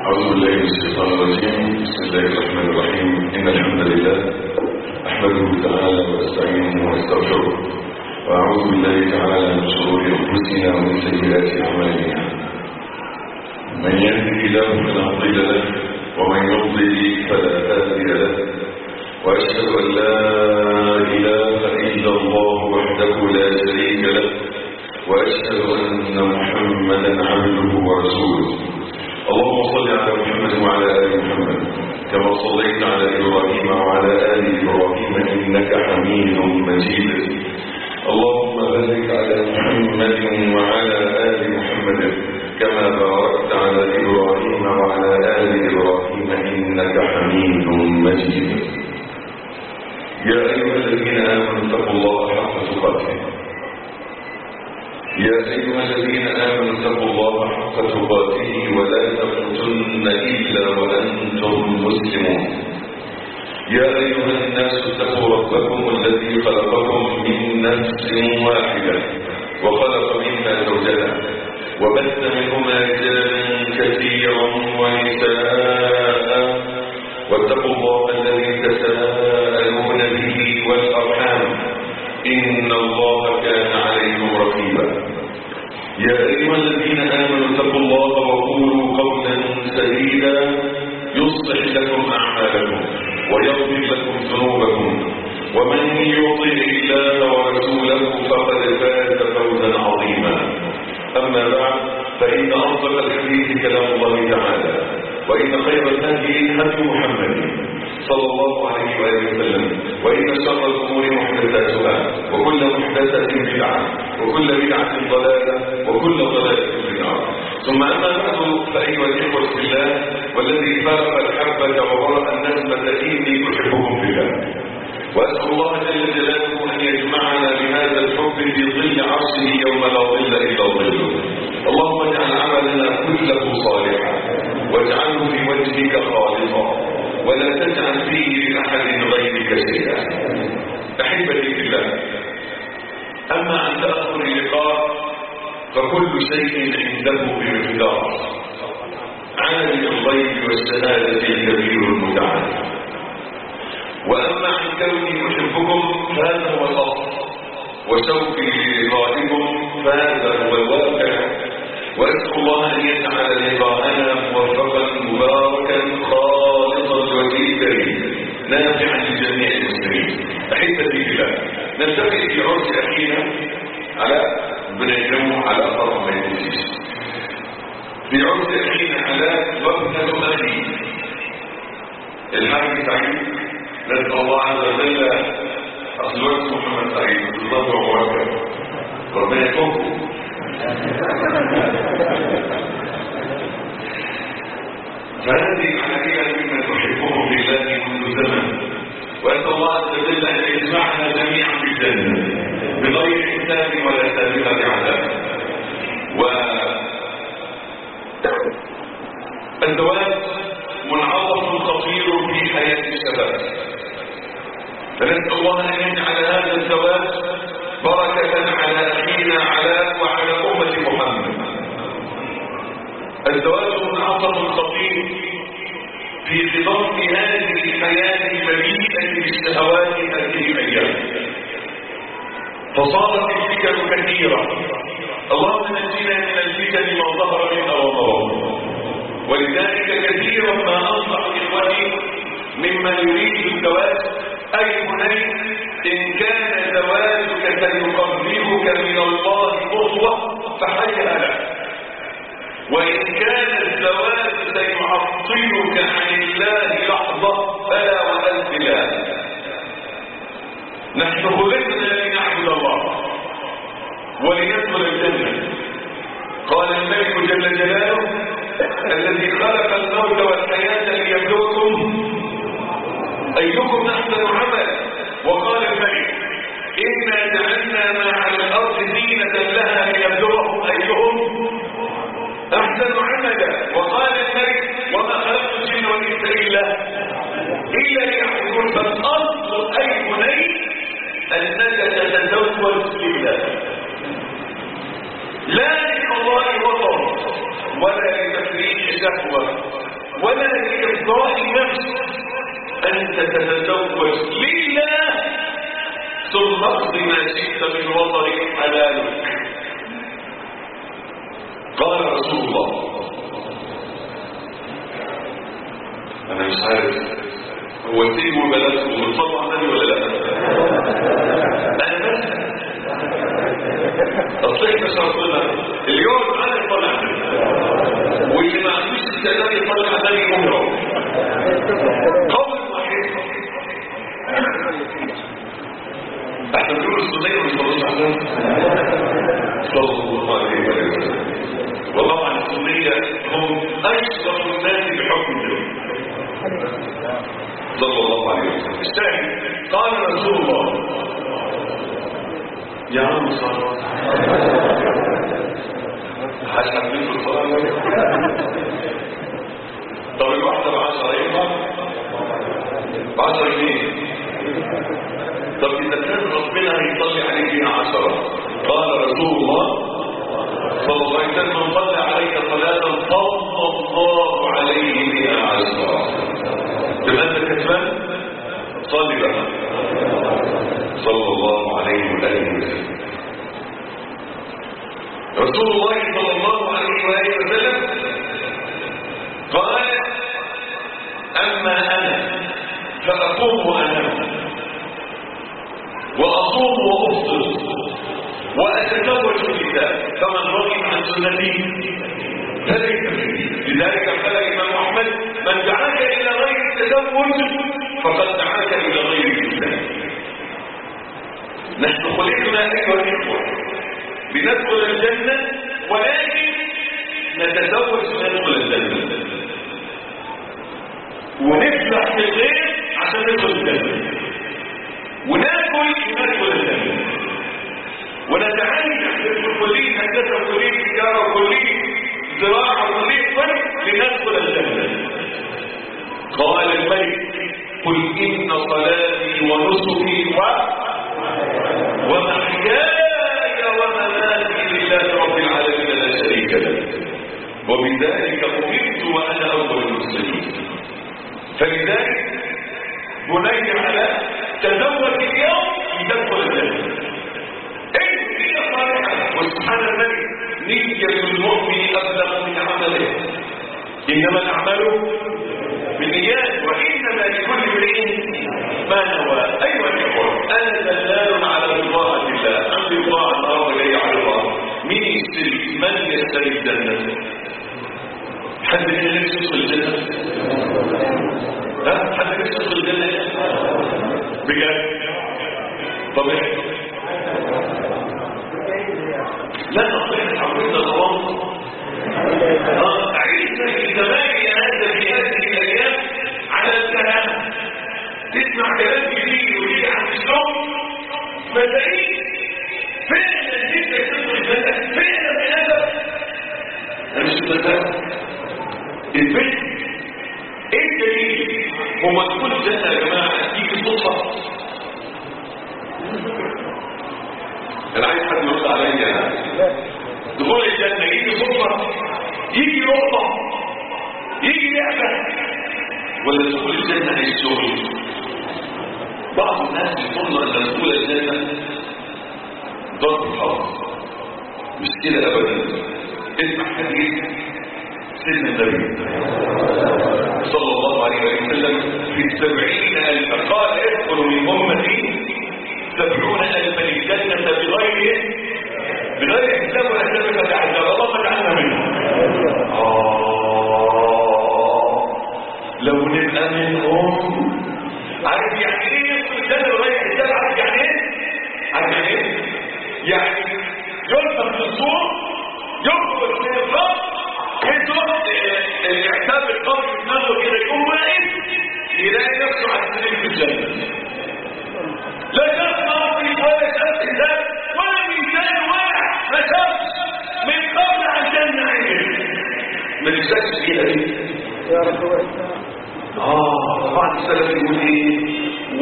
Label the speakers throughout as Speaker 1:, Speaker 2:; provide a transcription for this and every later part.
Speaker 1: أعوذ بالله من الشيطان الرجيم بسم الله الرحمن الرحيم إن الحمد لله أحمده تعالى وأستعينه وأستغفره وأعوذ بالله تعالى من شرور أنفسنا ومن سيئات أعمالنا من يهده الله فلا مضل له ومن يضلل فلا هادي له وأشهد أن لا إله إلا الله وحده لا شريك له وأشهد أن محمدا عبده ورسوله اللهم صل على محمد وعلى آل محمد كما صليت على إبراهيم وعلى آل إبراهيم إنك حميد مجيد اللهم بارك على محمد وعلى آل محمد كما باركت على إبراهيم وعلى آل إبراهيم إنك حميد مجيد يا أيها الذين آمنوا اتقوا الله حق تقاته يا أيها الذين آمنوا اتقوا الله حق تقاته ولا تموتن إلا وأنتم مسلمون يا أيها الناس اتقوا ربكم الذي خلقكم من نفس واحدة وخلق منها زوجها وبث منهما رجالا كثيرا ونساء واتقوا الله الذي تساءلون به والأرحام إن الله كان عليكم رقيبا يا أيها الذين آمنوا اتقوا الله وقولوا قولا سديدا يصلح لكم أعمالكم ويغفر لكم ذنوبكم ومن يطع الله ورسوله فقد فاز فوزا عظيما أما بعد فإن أفضل الحديث كلام الله تعالى وإن خير الهدي هدي محمد صلى الله عليه وآله وسلم وإن شر الأمور محدثاتها وكل محدثة بدعة وكل بدعة ضلالة وكل ضلالة في النار ثم أما بعد فأيها الإخوة في الله والذي فرق الحبة وبرأ النسمة إني أحبكم في الله وأسأل الله جل جلاله أن يجمعنا بهذا الحب في ظل عرشه يوم لا ظل إلا ظله اللهم اجعل عملنا كله صالحا واجعله في وجهك خالصا ولا تجعل فيه لأحد غيرك شيئا أحبتي في الله أما عن تأخر اللقاء فكل شيء عنده بمقدار عالم الغيب والشهادة الكبير المتعال وأما عن كوني أحبكم فهذا هو الأصل وشوقي للقائكم فهذا هو الواقع وأسأل الله أن يجعل لقاءنا موفقا مباركا خالصا لوجهه الكريم نافعا لجميع المسلمين أحبتي بالله نلتقي في عرس أخينا على بنجمه على أثر ما ينسيش في عرس أخينا على وابنة أخي الحاج سعيد نسأل الله عز وجل أصل وقت محمد سعيد بالضبط ومركب ربنا يكون فهذه العملية ممن تحبهم بالله منذ زمن وأسأل الله عز وجل أن يجمعنا جميعا في الجنة بغير حساب ولا سابقة عذاب و الزواج منعطف خطير في حياة الشباب فنسأل الله أن يجعل هذا الزواج بركة على أخينا علاء وعلى أمة محمد الزواج منعطف خطير في خضم هذه الحياة المليئة بالشهوات هذه الأيام فصارت الفتن كثيرة اللهم نجينا من الفتن ما ظهر منها وما ولذلك كثيرا ما أنصح إخوتي ممن يريد الزواج أي بني إن كان زواجك سيقربك من الله قصوة فحيها لك وإن كان الزواج سيعطلك عن الله لحظة فلا وألف لا نحن خلقنا لنعبد الله ولندخل الجنة قال الملك جل جلاله الذي خلق الموت والحياة ليبلوكم أيكم أحسن عملا وقال الملك إنا جعلنا ما على الأرض زينة لها ليبلوهم أيهم أحسن عملا وقال الملك وما خلقت الجن والإنس إلا إلا ليعبدون فالأصل أي بني أنك تتزوج لله لا لقضاء وطن ولا لتفريج شهوة ولا لإرضاء النفس أنت تتزوج لله ثم اقض ما شئت من وطنك حلالك قال رسول الله انا مش عارف هو سيب وبلدكم بتصلوا على النبي ولا لا انا بس اصل احنا شرطنا اللي يقعد معانا يطلع على النبي واللي ما عندوش استعداد يطلع على النبي يقوم يروح قول واحد احنا بنقول السنيه ما بيصلوش على النبي صلى الله عليه وسلم وطبعا السنيه هم اشرف الناس بحكم الدين صلى الله عليه وسلم الشاهد قال رسول الله يا عم صلى حسب منه الصلاة طب الواحدة بعشرة ينفع؟ بعشرة جنيه طب إذا كان ربنا هيصلي عليه فيها عشرة قال رسول الله صلى الله عليه وسلم من صلى عليك صلاة صلى الله عليه بها عشرة تبقى انت كسبان صلي بقى صلى الله عليه وآله وسلم رسول الله صلى الله عليه وآله وسلم قال أما أنا فأقوم وأنام وأصوم وأفطر وأتزوج النساء فمن رغب عن سنتي فليس مني لذلك قال الإمام أحمد من دعاك إلى غير التزوج فقد دعاك إلى غير الإسلام نحن خلقنا أيها الإخوة لندخل الجنة ولكن نتزوج لندخل الجنة ونفلح في الغير عشان ندخل الجنة وناكل ندخل الجنة ونتعلم في كلية هندسة وكلية تجارة وكلية زراعة وكلية طب لندخل الجنة قال الملك قل إن صلاتي ونسكي و ومحياي ومماتي لله رب العالمين لا شريك له وبذلك أمرت وأنا أول المسلمين فلذلك بني على تزوج اليوم لتدخل الجنة نية صالحة وسبحان الملك نية المؤمن أبلغ من عمله إنما الأعمال بالنيات وإنما لكل امرئ ما نوى أيها الإخوة أنا دلال على رضاءة الله أم رضاء الله إلي على الله مين يشتري من يشتري الجنة حد من اللي يدخل الجنة ها حد يدخل الجنة بجد طب إيه لا نستطيع تعويض الغرام عيشنا في زمان هذا في هذه الايام على الكلام تسمع كلام جديد ويجي عن الشغل فتلاقيه فعلا جدا تدخل البلد فعلا بهذا انا مش متفاهم البيت ايه الدليل هو دخول الجنه يا جماعه تيجي صدفه انا عايز حد يرد عليا دخول الجنه يجي صدفه يجي نقطه يجي لعبه ولا دخول الجنه هي الشغل بعض الناس يظن ان دخول الجنه ضرب الحظ مش كده ابدا اسمع حديث سيدنا النبي صلى الله عليه وسلم في السبعين ألف قال ادخل من أمتي سبعون ألفا الجنة بغير بغير حساب ولا حساب فتعذب الله فتعلم منه آه لو نبقى منهم عارف يعني ايه يدخل الجنة بغير حساب عارف يعني ايه؟ عارف يعني ايه؟ يعني يلفت للصور يخرج من الخط يدخل الاعتاب القبر في دماغه كده يقوم واقف يلاقي نفسه على السرير في الجنة لا تسمع في ولا شمس ذات ولا ميزان ولا ما شمس من قبل عن جنة عينه ما نفسكش فيها دي
Speaker 2: يا رب وإسلام
Speaker 1: اه بعض السلف يقول ايه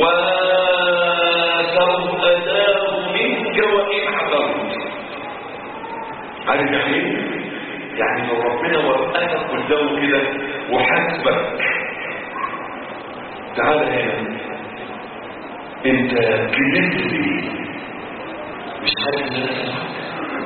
Speaker 1: وسوف اداه منك وان حضرت عارف يعني ايه يعني لو ربنا وقفك قدامه كده وحاسبك تعال هنا انت كذبت ليه مش حاسس ان انا سامعك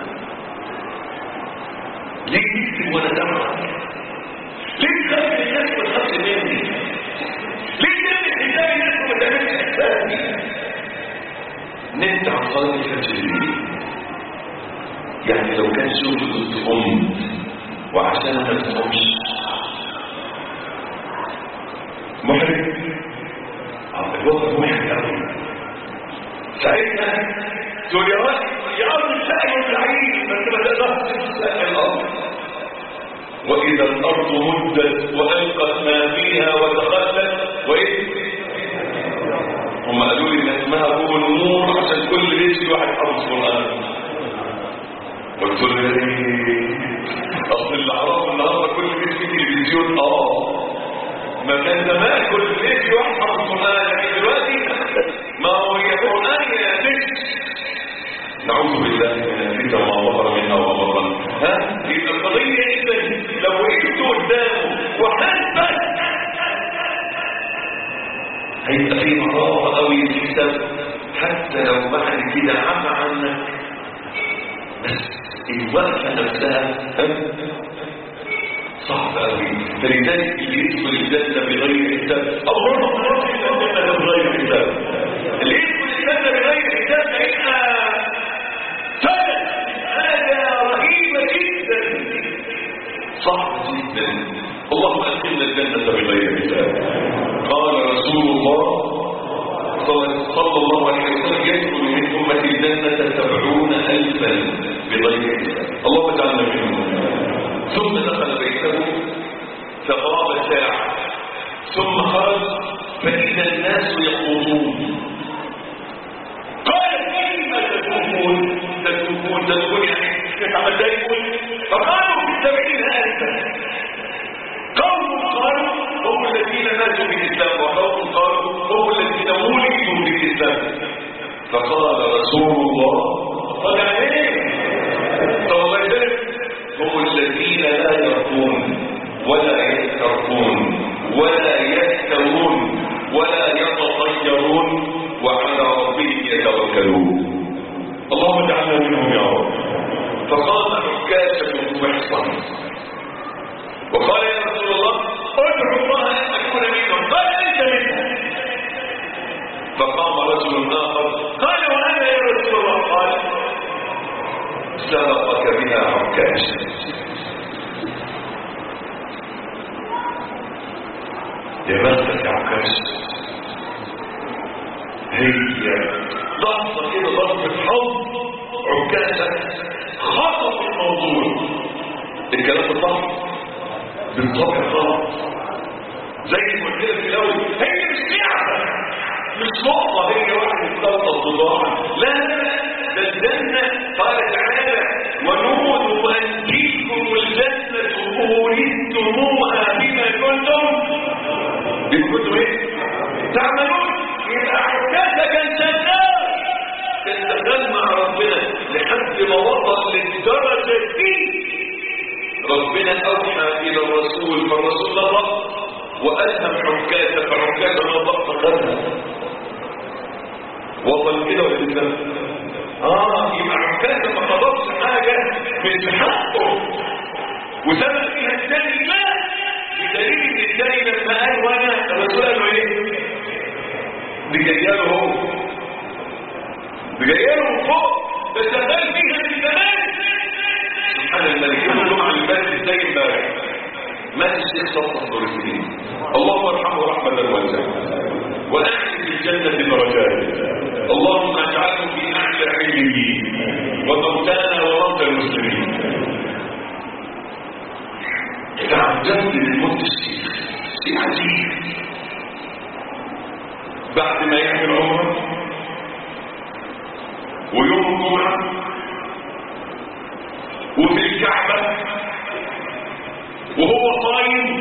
Speaker 1: ليه تكذب وانا سامعك ليه تخاف الناس ما تخافش مني ليه تعمل حساب الناس وما تعملش حسابي نمت عن صلاه الفجر ليه يعني لو كان شغل كنت قمت وعشان ما تقومش محرج اه الوضع محرج قوي ساعتها تقول يا رب يا ارض السائل والعين بس ما تقدرش تسال الارض واذا الارض مدت والقت ما فيها وتخلت وايه هم قالوا لي ان اسمها ابو النور عشان كل بيت في واحد حافظ قران قلت له ايه اصل اللي اعرفه النهارده كل بيت فيه تلفزيون اه ما كان زمان كل بيت فيه واحد حافظ قران لكن دلوقتي ما هو يا قران يا ذكر نعوذ بالله من الفتن ما ظهر منها وما بطن ها يبقى القضيه اذا لو وقفت قدامه وحاسبك هيبقى في مراره قوي الحساب حتى لو بعد كده عفى عنك بس الوقفه نفسها ها صعب قوي فلذلك اللي يدخل الجنه بغير حساب اللهم رب الجنه بغير حساب اللي يدخل الجنه بغير حساب هيبقى فلس حاجه رهيبه جدا صعب جدا اللهم ادخلنا الجنه بغير حساب قال رسول الله صلى الله عليه وسلم يدخل من امه الجنه سبعون الفا بغير حساب اللهم اجعلنا منهم ثم دخل بيته فقام ساعة ثم خرج فإذا الناس يقومون قال كيف تتوبون تتوبون تتوبون يعني يتعمل يقول فقالوا في السبعين ألفا قوم قالوا هم الذين ماتوا في الإسلام وقوم قالوا هم الذين ولدوا في الإسلام فقال رسول الله قال عليه صلى الله عليه وسلم هم الذين لا يرقون ولا يسترقون ولا يستوون ولا يتطيرون وعلى ربهم يتوكلون اللهم اجعلنا منهم يا رب فقام عكاشة بن محصن وقال يا رسول الله ادعو الله ان اكون منهم قال انت منهم فقام رجل اخر قال وانا يا رسول الله قال سبقك بها عكاش يا بختك يا عكاش هي لحظة كده ضربة حب عكاشة خطف الموضوع الكلام ده صح بالطبع غلط زي ما قلت لك في الاول هي مش لعبة مش نقطة هي واحد استلطف بضاعة لا لا ده الجنة قال تعالى ونودوا أن تلكم الجنة أورثتموها بما كنتم كنتم ايه؟ تعملون يبقى عكازة كان شغال كان شغال مع ربنا لحد ما وصل للدرجة دي ربنا أوحى إلى الرسول فالرسول نطق وألهم عكازة فعكازة نطق فقدها وصل كده ولا لسه؟ اه يبقى عكازة ما قدرش حاجة من حقه وسبب فيها الثاني لا بدليل ان الثاني لما قال وانا الرسول قال له ايه؟ دي جايه له هو دي جايه له فوق ده شغال فيها من زمان سبحان الملك يوم الجمعه اللي فاتت ازاي امبارح مات الشيخ صفوت نور الدين اللهم ارحمه رحمه واسعه واعلي في الجنه درجاته اللهم اجعله في اعلى علمه وموتانا وموتى المسلمين تعجبت من موت الشيخ شيء عجيب بعد ما يعمل عمره ويوم الجمعه وفي الكعبه وهو صايم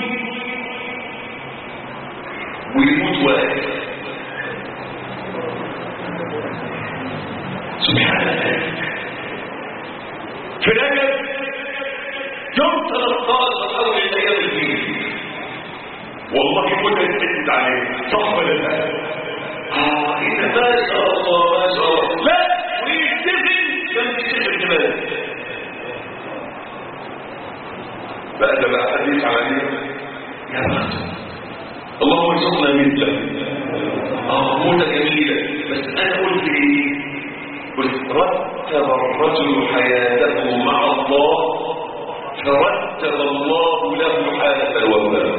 Speaker 1: ويموت واقف سبحان الله في رجب يوم 13 اول الايام الدين انت عليه صح ولا لا اه انت ما شاء الله ما شاء الله لا ويتفق كان يتفق كمان بقى ده بقى حديث على يا بخت اللهم ارزقنا مثله اه موتة جميلة بس انا قلت ايه قلت رتب الرجل حياته مع الله فرتب الله له حالة الوفاة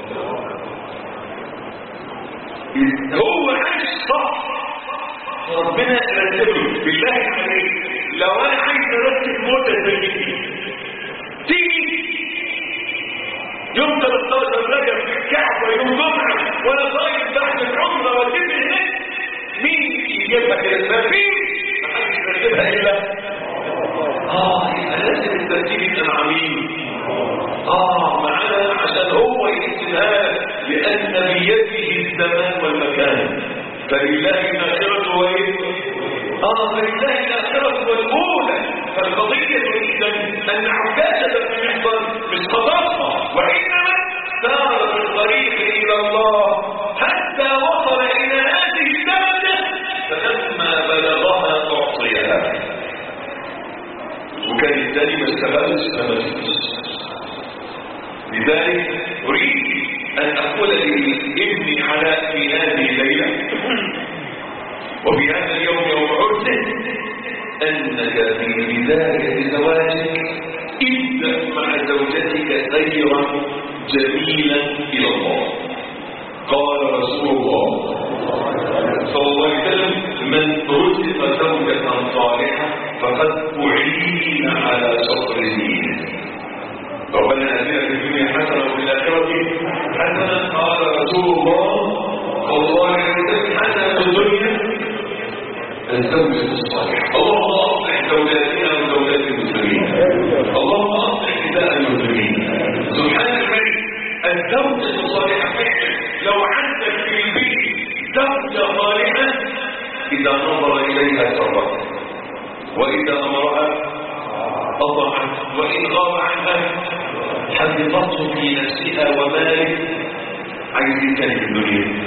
Speaker 1: هو عايش صح ربنا رتبه بالله عليك لو انا عايز ارتب موتة زي دي تيجي يوم 13 رجب في الكعبة يوم جمعة وانا صايم تحت العمرة واتم هناك مين يجيبها كده ما فيش محدش يرتبها الا اه يبقى لازم الترتيب يبقى مع مين اه معانا عشان هو يكتبها لان بيده الزمان والمكان فلله الاخره وايه اه فلله الاخره والاولى فالقضيه اذا ان عباده بن محصن مش خطفها وانما سار في الطريق الى الله حتى وصل الى هذه الدرجه فلما بلغها اعطيها وكان الثاني ما استغلش لما لذلك اريد ان اقول لابني علاء في هذه الليله وفي هذا اليوم يوم عرسه انك في بدايه زواجك ابدا مع زوجتك خيرا جميلا الى الله قال رسول الله صلى الله عليه وسلم من رزق زوجة صالحة فقد أعين على شطر دينه ربنا اتنا في الدنيا حسنه وفي الاخره حسنه قال رسول الله صلى الله عليه وسلم حسنه الدنيا الزوجه الصالحه اللهم اصلح زوجاتنا وزوجات المسلمين اللهم اصلح نساء المسلمين سبحان الملك الزوجه الصالحه فعلا لو عندك في البيت زوجه صالحه اذا نظر اليها سرت واذا امرها أضعت وإن غاب عنها حفظته في نفسها وماله عايزين تاني في الدنيا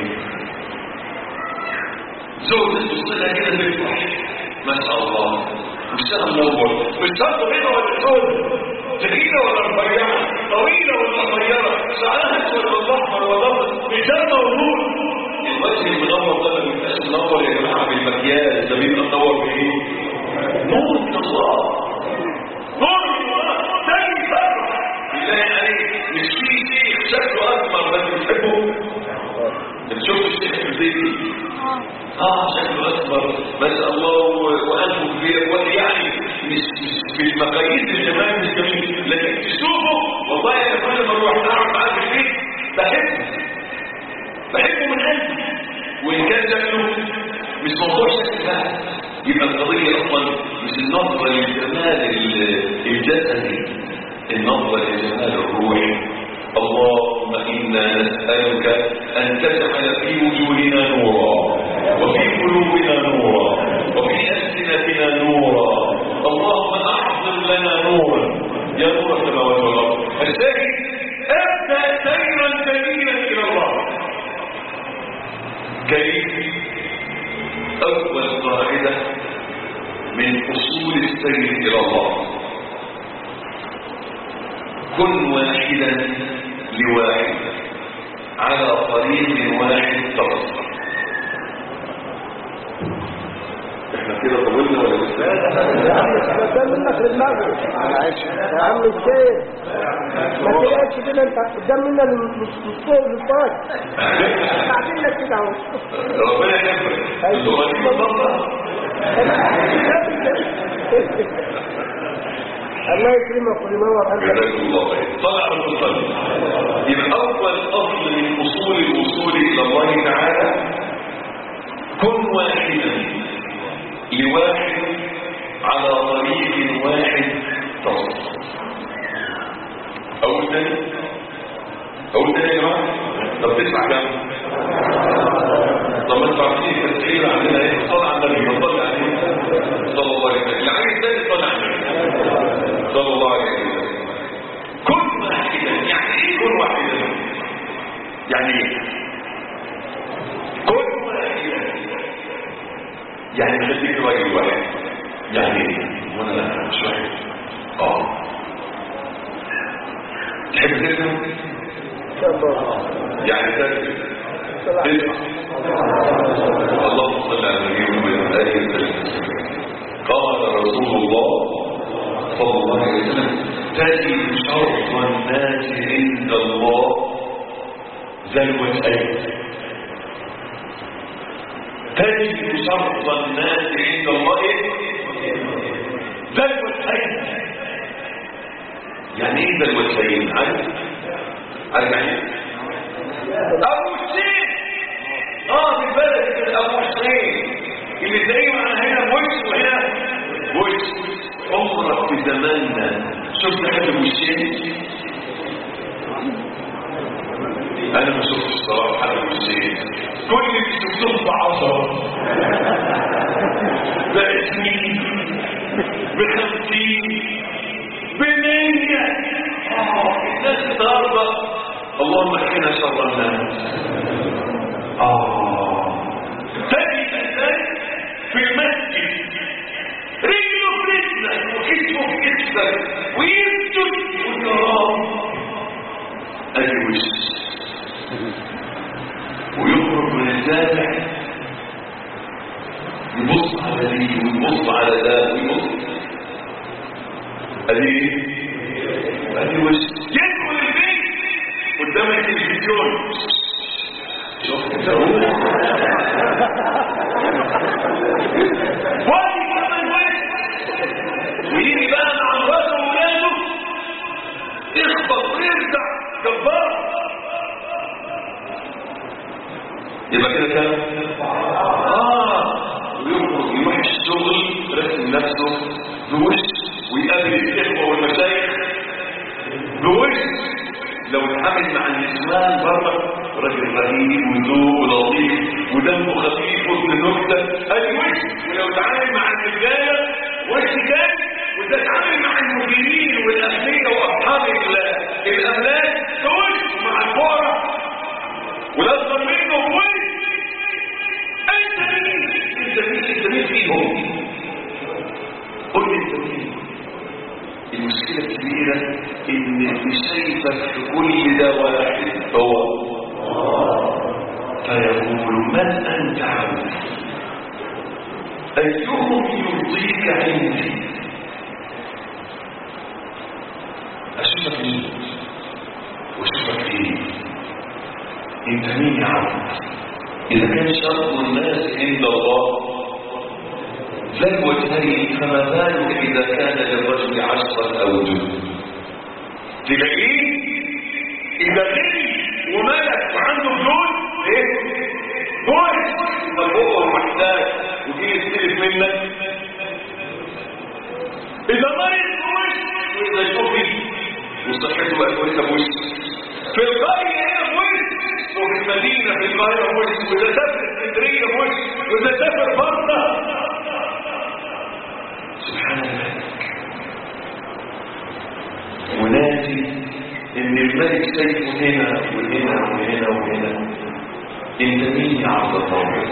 Speaker 1: زوجة تصلها كده تفرح ما شاء الله وشها منور مش شرط بيضة ولا سود تقيلة ولا رفيعة طويلة ولا قصيرة شعرها اسود ولا احمر ولا ابيض ميزان موجود الوجه المنور ده ما بيبقاش منور يا جماعة بالمكياج ده بيبقى منور بايه؟ نور من الله نور الله تاني فرح بالله عليك مش في شيء شكله اكبر بس بتحبه انت شفت الشيخ الزيتي اه شكله اكبر ما شاء الله وانفه كبير يعني مش مش في المقاييس الجمال مش جميل لكن تشوفه والله يا كل ما اروح اقعد معاه في البيت بحبه بحبه من قلبي وان كان شكله مش موضوع شكل بقى يبقى القضية أصلا مش النظرة للجمال الجسدي النظرة للجمال الروحي اللهم إنا نسألك أن تجعل في وجوهنا نورا وفي قلوبنا نورا وفي ألسنتنا نورا اللهم أحضر لنا نورا يا نور السماوات والأرض الشاهد ابدأ سيرا جميلا إلى الله كيف أول قاعدة من أصول السير إلى الله كن واحدا لواحد على طريق واحد تصل احنا كده طولنا ولا لسه؟
Speaker 2: ده منك للمغرب يا عم الشيخ ما تلاقيش كده انت قدام منا للفوق للفوق بعدين لك كده اهو
Speaker 1: ربنا يكبر انتوا غالبين بره
Speaker 2: الله يكرمك وينور قلبك
Speaker 1: جزاكم الله خير طلع المصلي يبقى اول اصل من اصول الوصول الى الله تعالى كن واحدا لواحد على طريق واحد تصل اول تاني اول تاني يا جماعه طب تسمع كام طب ما انتوا عارفين التسعير عندنا ايه صلى على النبي صلى عليه صلى الله عليه وسلم اللي عايز تاني صلى على النبي صلى الله عليه وسلم كن واحدا يعني ايه كن واحدا يعني ايه يعني خليك راجل واحد يعني ايه وانا مش واحد اه تحب تفهم
Speaker 2: ان شاء الله
Speaker 1: يعني تفهم اللهم صل على النبي وعلى اله وسلم قال رسول الله صلى الله عليه وسلم تجد شر الناس عند الله ذلوة أيد تجد شر الناس عند الله ذلوة أيد يعني ايه ذلوة أيد عارف عارف يعني إيه؟ ابو حسين اه في البلد كده ابو حسين اللي تلاقيه معانا هنا وش وهنا وش عمرك في زماننا شفت حد وشين انا ما شفتش صراحه حد وشين كل اللي شفتهم بعشرة بعشرين بخمسين بمية آه، الناس النهارده اللهم احكينا شر الناس آه تجد الناس في المسجد رجله في رجلك وكتفه في كتفك ويسجد ويرام ادي وش ويخرج من الجامع يبص على دي ويبص على ده ويبص ادي ايه؟ ادي وش يدخل البيت قدام التلفزيون شوف وادي كمان وش ويجي بقى مع مراته وولاده يخبط ويرجع جبار يبقى كده كام؟ اه ويخرج يروح الشغل رسم نفسه بوش ويقابل الاخوه والمشايخ بوش لو اتعامل مع النسوان بره راجل رهيب وذوق ولطيف ودمه خفيف وابن نكته ادي وش ولو اتعامل مع الرجاله وش تاني واذا اتعامل مع المديرين والاهليه واصحاب ال- الاملاك بوش مع الكوره والاصغر منه بوش انت مين انت مين انت مين فيهم قل لي انت مين المشكلة الكبيرة ان اللي شايفك في كل ده واحد هو فيقول من انت عبد ايهم يرضيك عندي اشوفك مين واشوفك ايه انت مين يا عبد اذا كان شر الناس عند الله ذا الوجهين فما بالك إذا كان للرجل عشرة أوجه تلاقيه إذا غني وملك وعنده فلوس إيه؟ بوش طب هو محتاج وجي يستلف منك إذا مرض بوش وإذا شوفي وصحته بقى كويسة بوش في القرية هنا بوش وفي المدينة في القاهرة بوش وإذا سافر اسكندرية بوش وإذا سافر بره سبحان الله ونادي ان الملك سيفه هنا وهنا وهنا وهنا انت مين يا عبد الله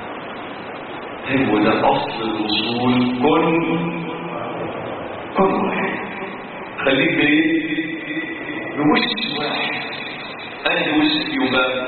Speaker 1: هو ده اصل الاصول كن كن واحد خليك بايه بوش واحد انا وش يبقى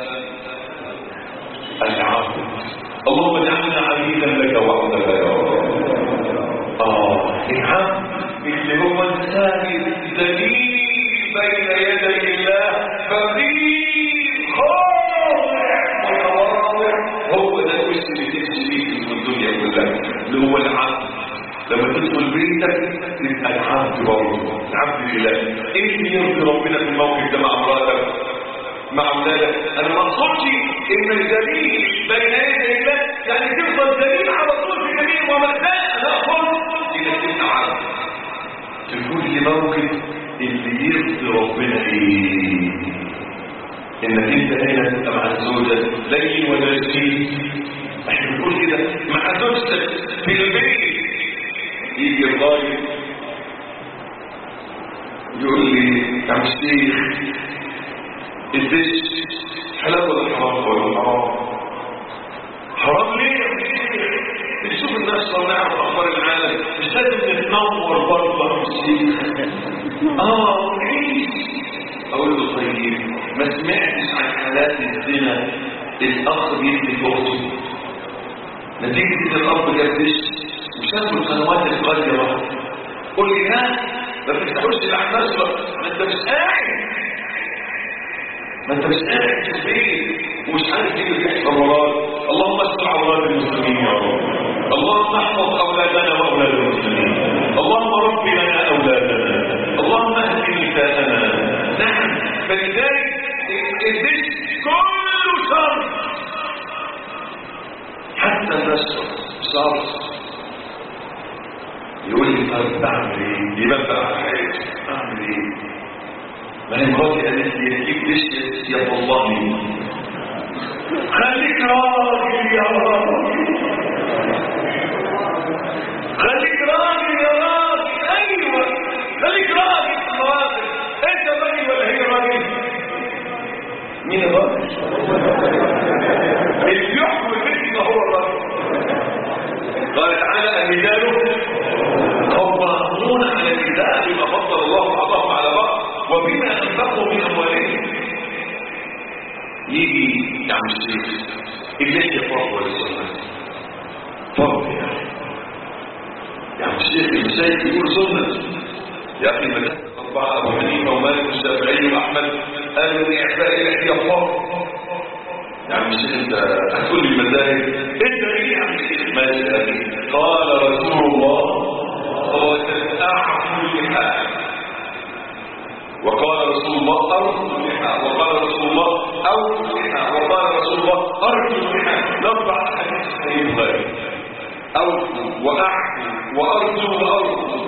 Speaker 1: العبد اللهم اجعلنا عبيدا لك وحدك يا رب آه العبد اللي هو الثاني الدليل بين يدي الله فقير خاضع متواضع هو ده الوش اللي تمشي بيه في الدنيا كلها اللي هو العبد لما تدخل بيتك تبقى العبد برضه العبد لله ايه اللي يرضي ربنا في الموقف ده مع مراتك مع اولادك انا ما اقصدش ان الدليل بين يدي الله يعني تفضل دليل على طول في جميع ومساء لا اقصد انك انت عبد في كل موقف اللي يرضي ربنا ايه انك انت هنا تبقى مع الزوجه ليل ولا شيء احنا بنقول كده مع زوجتك في البيت يجي الراجل يقول لي يا عم الشيخ الدش حلال ولا حرام ولا حرام حرام ليه يا عم الشيخ الشوف نشر نعرف اخبار العالم مش لازم نتنور برضه في الشيء اه ونعيش اقول له طيب ما سمعتش عن حالات الزنا الاخ بيدي اخته نتيجه ان الاب جدش وشافوا القنوات القذره قول لي ها ما بتفتحوش الاحداث ما انت مش قاعد ما انت مش قاعد في البيت ومش عارف ايه اللي بيحصل وراك اللهم استر عورات المسلمين يا رب اللهم احفظ اولادنا واولاد المسلمين اللهم رب لنا اولادنا اللهم اهد نساءنا نعم فلذلك الدش كله شر حتى النشر شر يقول لي طيب بعمل ايه؟ يبقى بقى حياتي اعمل ايه؟ ما هي مراتي قالت لي يجيب دش يطلقني خليك راجل يا راجل خليك راجل يا راجل ايوه خليك راجل يا راجل انت راجل ولا هي راجل مين الراجل اللي يحكم البيت هو الراجل قال تعالى الرجال قوامون على النساء بما فضل الله بعضهم على بعض وبما انفقوا من اموالهم يجي يا عم الشيخ اللي فرض ولا سنه فرض يا اخي يا عم الشيخ المساجد يقول سنه يا اخي المساجد اربعه ابو حنيفه ومالك والشافعي واحمد قالوا ان اعفاء اللحيه فرض يا عم الشيخ انت هتقول لي المذاهب انت ايه يا عم الشيخ ماشي يا اخي قال رسول الله وتستعفوا اللحى وقال رسول الله أرجو اللحى وقال رسول الله أوفوا اللحى وقال رسول الله أرجو اللحى نربع حديث صحيح البخاري أوفوا وأعفوا وأرجو وأرجو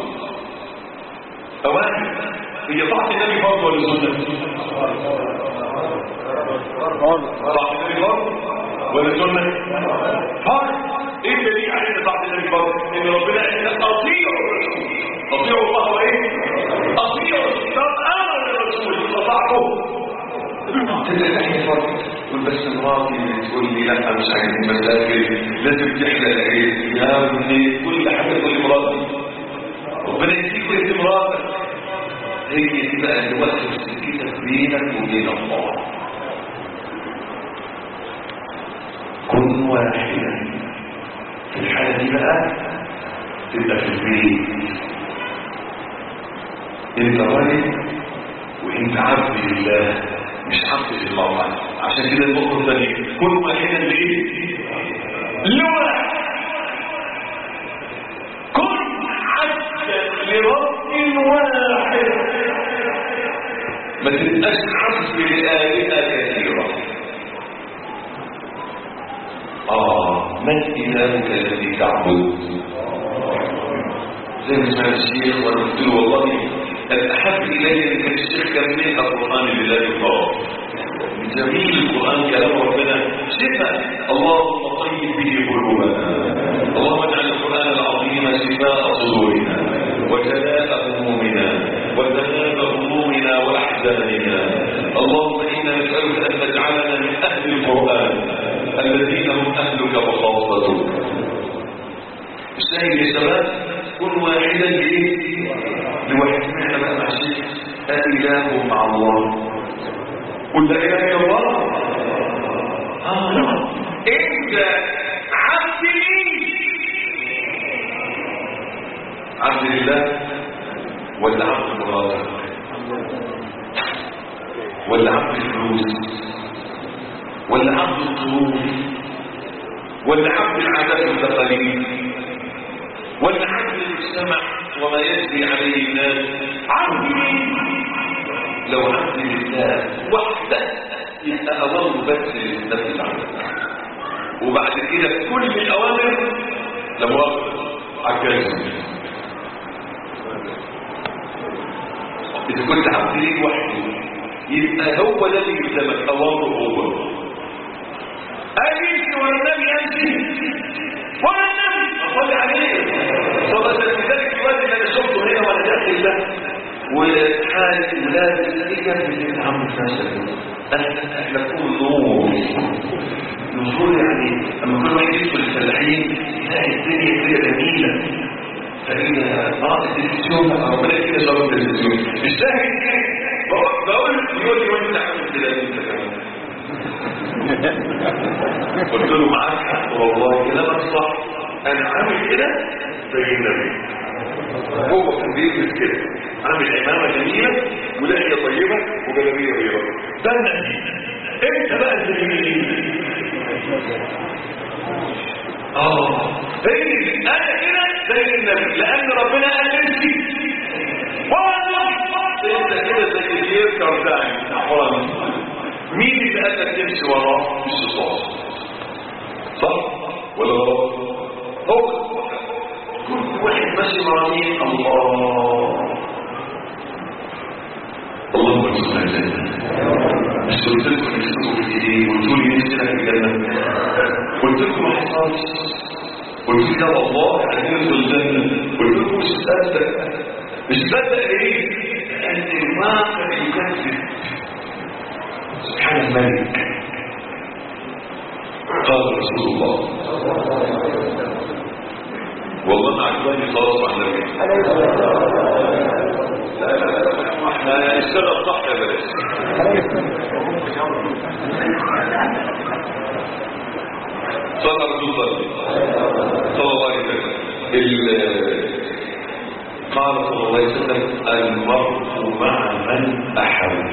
Speaker 1: أوان هي طاعة النبي فرض ولا سنة؟ طاعة النبي فرض ولا سنة؟ فرض ايه الدليل على ان طاعة النبي فرض؟ ان ربنا قال اطيعوا الرسول اطيعوا الله وايه؟ اطيعوا الرسول امر الرسول استطعتم تتلحي فرض تقول بس مراتي تقول لي لا مش عايزين مساجد لازم تحلى العيد يا ابني كل حاجه تقول لي مراتي ربنا يديك ويدي مراتك هي دي بقى اللي وقت السكينه بينك وبين الله كن واحدا في الحاله دي بقى تبقى في البيت انت راجل وانت عبد لله مش عبد لله عشان كده النقطه الثانيه كن واحدا لايه لواحد كن عبدا لرب واحد ما تبقاش عبد لآلهة كثيرة آه من إلهك الذي تعبد زي ما سمعت الشيخ وانا قلت له والله الأحب إلي أن كان الشيخ كان من القرآن لله الفرار جميل القرآن كلام ربنا شفاء اللهم طيب به قلوبنا اللهم اجعل القرآن العظيم شفاء صدورنا وجلاء همومنا وذهاب همومنا وأحزاننا اللهم إنا نسألك أن تجعلنا من أهل القرآن الذين هم أهلك وخاصتك الشاهد يا شباب كن واحدا لإيه؟ لواحد سمعنا بقى مع الشيخ أإله مع الله قل لا إله إلا الله آه أنت عبد لي عبد لله ولا عبد مراتك ولا عبد الفلوس ولا عبد الظروف ولا عبد العادات والتقاليد ولا عبد المجتمع وما يجري عليه الناس عبد لو عبد لله وحده يبقى اوامر بس للنفس عنك وبعد كده كل الاوامر لمؤاخذه عكاز اذا كنت عبد ليه وحده يبقى هو ده اللي يلزمك اوامره هو أجيش والنبي أمشي ولا النبي أصلي عليه صلى لذلك الوقت اللي أنا شفته هنا وأنا داخل ده وحال ولاد ايه كان اللي عم فاشل انا احنا نكون نور نور يعني اما كل واحد يدخل الفلاحين يلاقي الدنيا كده جميله فإذا اه التلفزيون بقى ربنا كده صار التلفزيون الشاهد بقول بقول يقول لي وانت عامل كده انت كمان قلت له معاك حق والله كلامك صح انا عامل كده زي النبي هو كان بيلبس كده عامل عمامه جميله ولحيه طيبه وجلابيه بيضاء ده النبي انت بقى زي مين اه زي انا كده زي النبي لان ربنا قال امشي والله انت كده زي الجير كاردان بتاع فرنسا مين اللي قال لك تمشي وراه الشيطان صح ولا غلط هو كل واحد ماشي مع مين الله اللهم ارزقنا الجنه مش قلت لكم نفسكم في ايه قلتوا لي نفسنا في الجنه قلت لكم ما حصلش قلت لي لا والله عايزين ندخل الجنه قلت لكم مش مصدق مش مصدق ليه؟ لان الواقع يكذب سبحان الملك قال رسول الله والله ما عجباني خلاص عن النبي
Speaker 2: عليه الصلاة
Speaker 1: لا لا لا احنا نشتغل صح يا بلاش صلى رسول الله صلى الله عليه وسلم ال- قال صلى الله عليه وسلم المرء مع من احب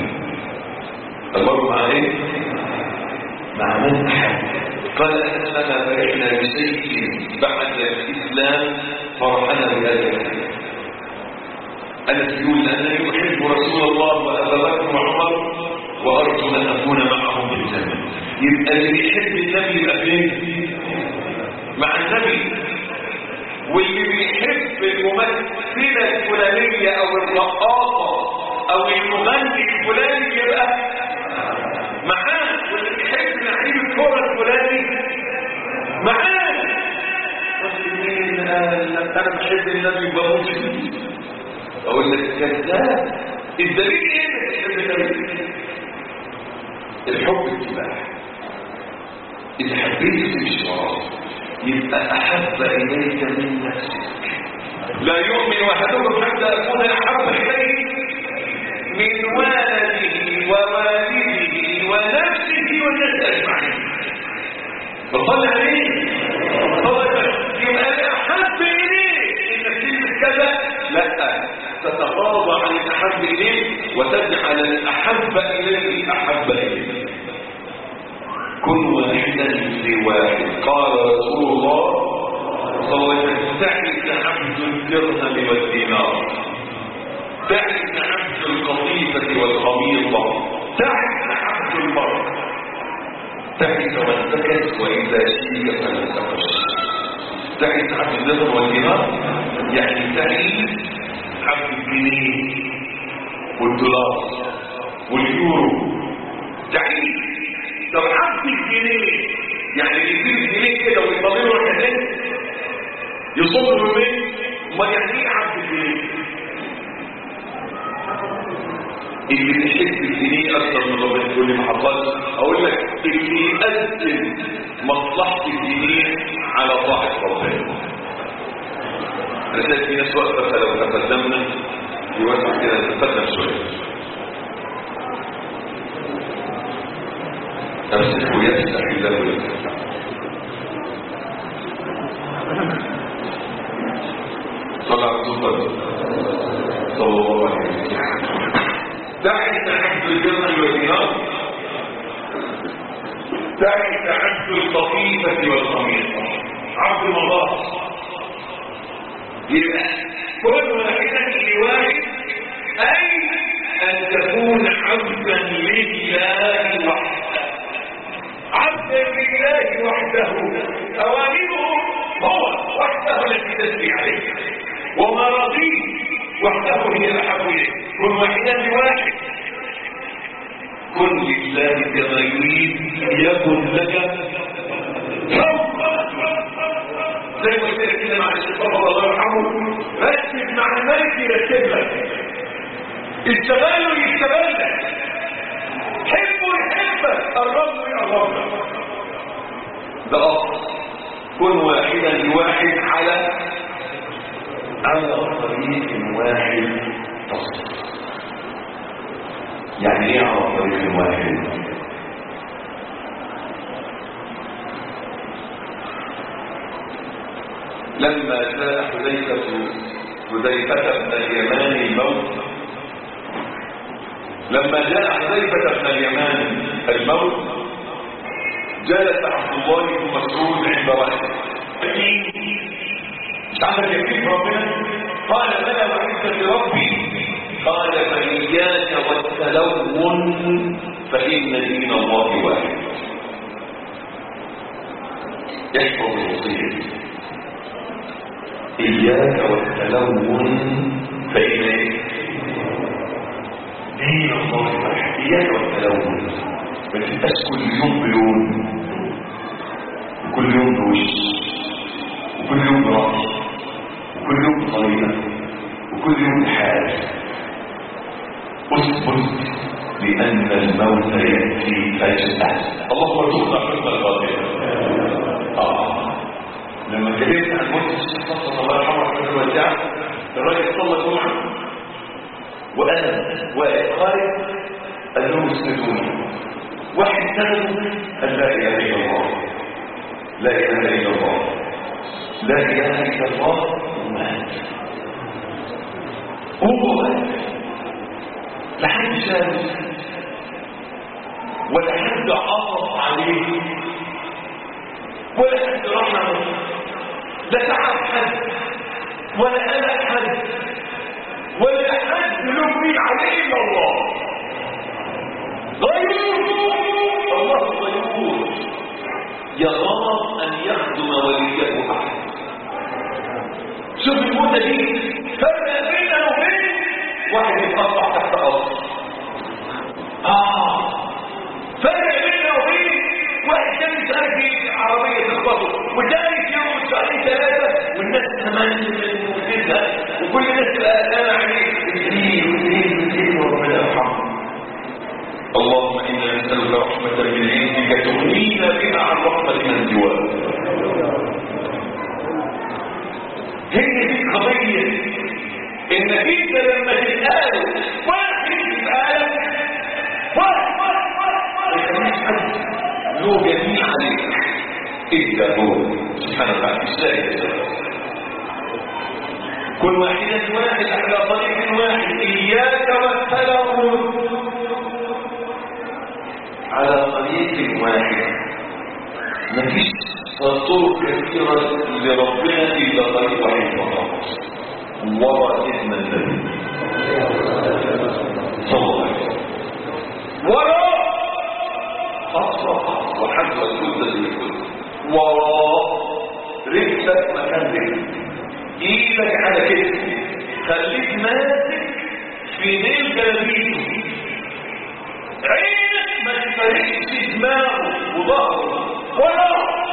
Speaker 1: المرء مع ايه مع من احب قال انما فرحنا بشيء بعد الاسلام فرحنا بهذا الحديث أنس يقول أنني أحب رسول الله وأبا بكر وعمر وأرجو أن أكون معهم في الجنة يبقى اللي بيحب النبي يبقى فين؟ مع النبي واللي بيحب الممثلة الفلانية أو الرقاصة أو المغني الفلاني يبقى معاه واللي بيحب لعيب الكورة الفلاني معاه واللي أنا بحب النبي وبموت فيه اقول لك كذاب الدليل ايه انك تحب النبي الحب اتباع اذا حبيت تمشي وراه يبقى احب اليك من نفسك لا يؤمن احدكم حتى اكون احب اليه من والده ووالده ونفسه والناس اجمعين بصلي عليه بصلي عليه يبقى الاحب اليك انك تلبس كذا لا تتغاضى عن الأحب إليه وتجعل الأحب إليه أحب إليه كن واحدا لواحد قال رسول الله صلى الله عليه وسلم تعس عبد الدرهم والدينار تعس عبد القطيفة والخميصة تعس عبد المرء تعس وانتكس وإذا شيك فانتقش تعس عبد الدرهم والدينار يعني تعيس عبد الجنيه والدولار واليورو تعيس طب عبد الجنيه يعني يجيب الجنيه كده ويطلع له ركعتين يصب له البيت ما يعني ايه عبد الجنيه اللي بيحب الجنيه اكتر من ربنا يقول لي ما حصلش اقول لك اللي يقدم مصلحه الجنيه على طاعه ربنا انا شايف في ناس واقفه فلو تقدمنا يوسع كده نتقدم شويه امسك ويفتح الله ويفتح صلى على رسول الله صلى الله عليه وسلم تعس عبد الجنة والدينار تعس عبد القطيفة والخميصة عبد مضاف يبقى كل واحدة لواحد أي أن تكون عبدا لله وحده عبدا لله وحده أوامره هو وحده التي تسري عليه ومراضيه وحده هي الأحب إليه كن واحدا لواحد كن لله كما يريد يكن لك زي ما قلت لك كده مع الشيخ الله يرحمه ركز مع الملك يرتب لك اشتغله يشتغل لك حبه يحبك ده أصل كن واحدا لواحد على على طريق واحد تصل يعني ايه على طريق واحد لما جاء حذيفة حذيفة بن اليمان الموت لما جاء حذيفة بن اليمان الموت جلس عبد الله بن مسعود عند رأسه مش عندك يقين في ربنا قال بلى وعزة ربي قال فإياك والتلون فإن دين الله واحد يحفظ الوصية إياك والتلون فإن دين الله واحد إياك والتلون ما تبقاش كل يوم بلون وكل يوم بوش وكل يوم برأي وكل يوم بطريقة وكل يوم بحال اثبت لأن الموت يأتي فجأة اللهم ارزقنا حسن الخاتمة آه لما كلمت عن موت الشيخ الله يرحمه بن الوداع الراجل صلى جمعة وأنا وقال قال لهم اسندوني واحد سنده قال لا إله إلا الله لا إله إلا الله لا إله إلا الله ومات هو مات لحد شاف ولا حد عطف عليه ولا حد رحمه لا تعب حد ولا قلق حد ولا حد له مين عليه الا الله غيور الله غيور يغار ان يخدم وليه احد شوف المده دي فرق بينه وبين واحد يتقطع تحت ارض اه فرق بينه وبين واحد كان يسأل عربية تخبطه وثالث يوم ساعتين ثلاثة والناس كمان مفيدة وكل الناس تبقى قلقانة عليه اثنين واثنين واثنين وربنا يرحمه اللهم انا نسألك رحمة من عندك تغنينا بها عن رحمة من سواك هي دي القضية انك انت لما تسأله واحد يسألك واحد واحد واحد واحد ما يخليش حد له جميع عليك إلا هو سبحانه وتعالى ازاي كن واحدا واحد على طريق واحد إياك والتلون على طريق واحد مفيش طرق كثيرة لربنا إلا طريق واحد فقط وراء إذن النبي صلى الله عليه وسلم وراء خاصة وحد والجودة للكل وراء رجلك مكان رجلك ايدك على كتفك خليك ماسك في نيل جلابيته عينك ما تفرقش دماغه وظهره ولا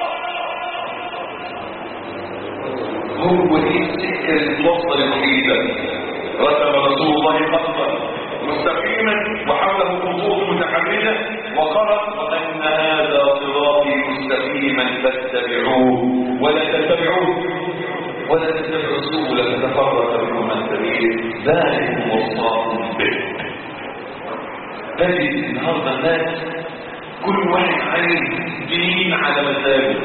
Speaker 1: هو دي السكه اللي توصل الوحيده رسم رسول الله خطا مستقيما وحوله خطوط متحركه وقرأ وأن هذا صراطي مستقيما فاتبعوه ولا تتبعوه ولا تتبعوا السبل فتفرق بكم عن سبيله ذلك وصاكم به تجد النهارده الناس كل واحد عايز دين على مزاجه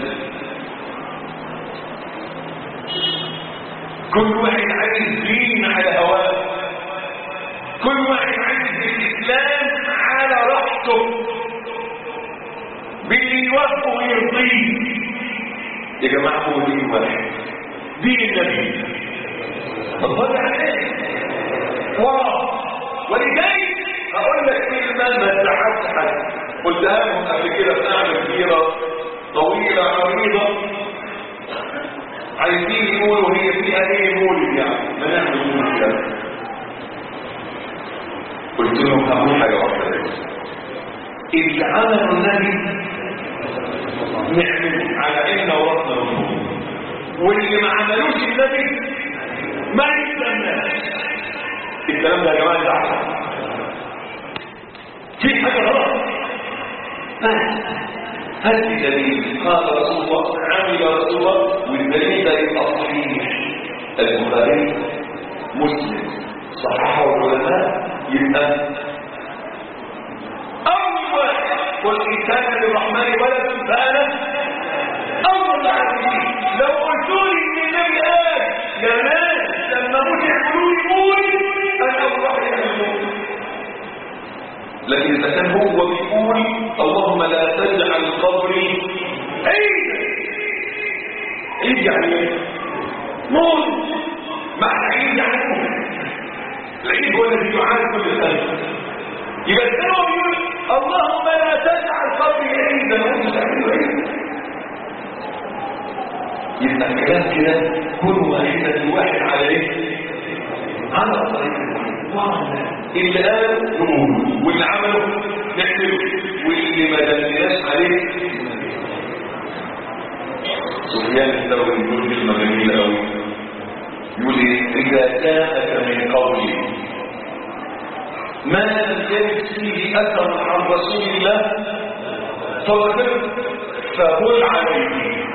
Speaker 1: كل واحد عايز دين على هواه كل واحد عايز الاسلام على راحته باللي يوافقه ويرضيه يا جماعه هو دين واحد دين النبي الله عليه وراه ولذلك هقول لك كلمه ما تزعلش حد قلتها لهم قبل كده في قعده كبيره طويله عريضه عايزين يقولوا هي فيها ايه مولد يعني ما نعمل مولد يعني قلت لهم هقول حاجه واحده بس اللي عملوا النبي نعمل على عيننا وراسنا وجهه واللي ما عملوش النبي ما يستناش الكلام ده يا جماعه ده في حاجه غلط هل في دليل قال رسول الله عمل رسول الله والدليل ده يبقى صحيح البخاري مسلم صححه العلماء يبقى أول واحد قل إن كان للرحمن ولد فأنا أول العالمين لو قلتوا لي إن النبي قال يا ناس لما موت يعملوا لي قولي أنا أول واحد يعملوا لكن إذا كان هو بيقول اللهم لا تجعل قبري عيدا عيد يعني ايه؟ موت معنى عيد يعني موت العيد هو الذي يعاني كل سنة يبقى كان هو بيقول اللهم لا تجعل قبري عيدا وانت تعمل عيد يبقى الكلام كده كل واحدة واحد على ايه؟ على طريق اللي قال نقول واللي عمله نعمله واللي ما دلناش عليه سفيان الثوري يقول كلمة جميلة قوي يقول ايه إذا جاءك من قولي ما لم يجد فيه أثر عن رسول الله فوقف فقل عليه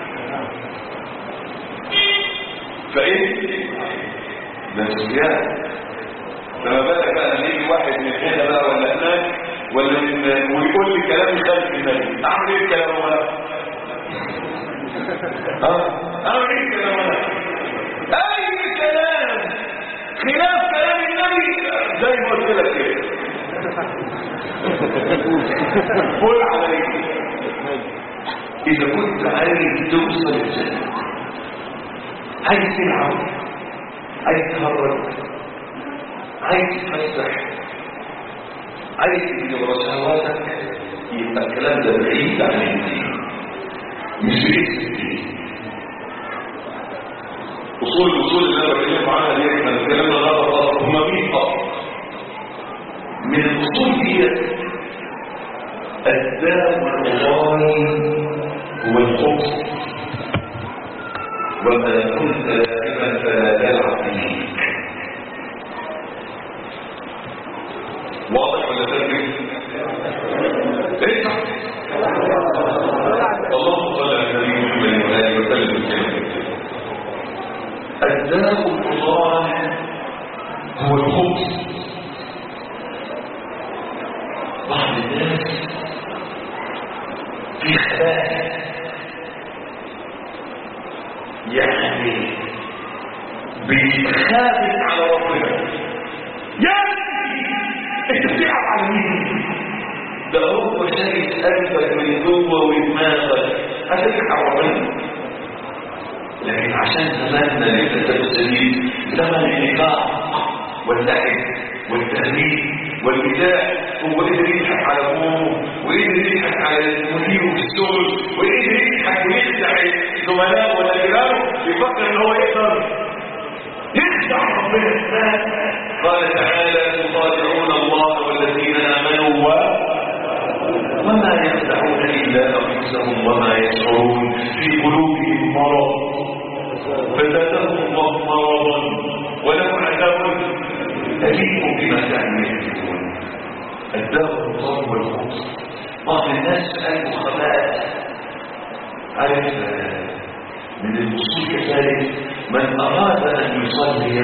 Speaker 1: فإيه ده سفيان فما بالك بقى ان يجي واحد من هنا بقى ولا هناك ولا من ويقول لي كلام يخالف النبي اعمل ايه الكلام انا ها اعمل ايه الكلام انا اي كلام خلاف كلام النبي زي ما قلت لك كده قول عليك اذا كنت عايز توصل الجنه عايز تلعب عايز تهرب عايز تتفسح عايز تجيب رسالاتك يبقى الكلام ده بعيد عن الدين مش بعيد الدين اصول الاصول اللي انا بكلم عنها دي احنا بنتكلم عنها غلط هما مين اصلا من الاصول دي الداء والغاي هو الخبز وما كنت دائما فلا تلعب فيه واضح ولا تدرك ايه اللهم صل على النبي محمد وآله وسلم الداء الفضال هو الخبز بعض الناس في خلاف يعني بيتخافت على ربنا يعني انت بتلعب على مين ده هو شايف قلبك من جوه ودماغك هتضحك على ربنا لكن عشان زماننا للاسف الشديد زمن النفاق واللعب والتهريج والبداع هو قدر يضحك على ابوه وقدر يضحك على مديره في الشغل وقدر يضحك ويخدع زملائه ولا جيرانه بيفكر ان هو يقدر يخدع ربنا قال تعالى يخادعون الله والذين امنوا و وما يخدعون الا انفسهم وما يشعرون في قلوبهم مرض فزادهم الله مرضا ولهم عذاب اليم بما كانوا يكذبون الداء الضر والخبز بعض الناس قالوا خبائث عارف من الاصول كذلك من اراد ان يصلي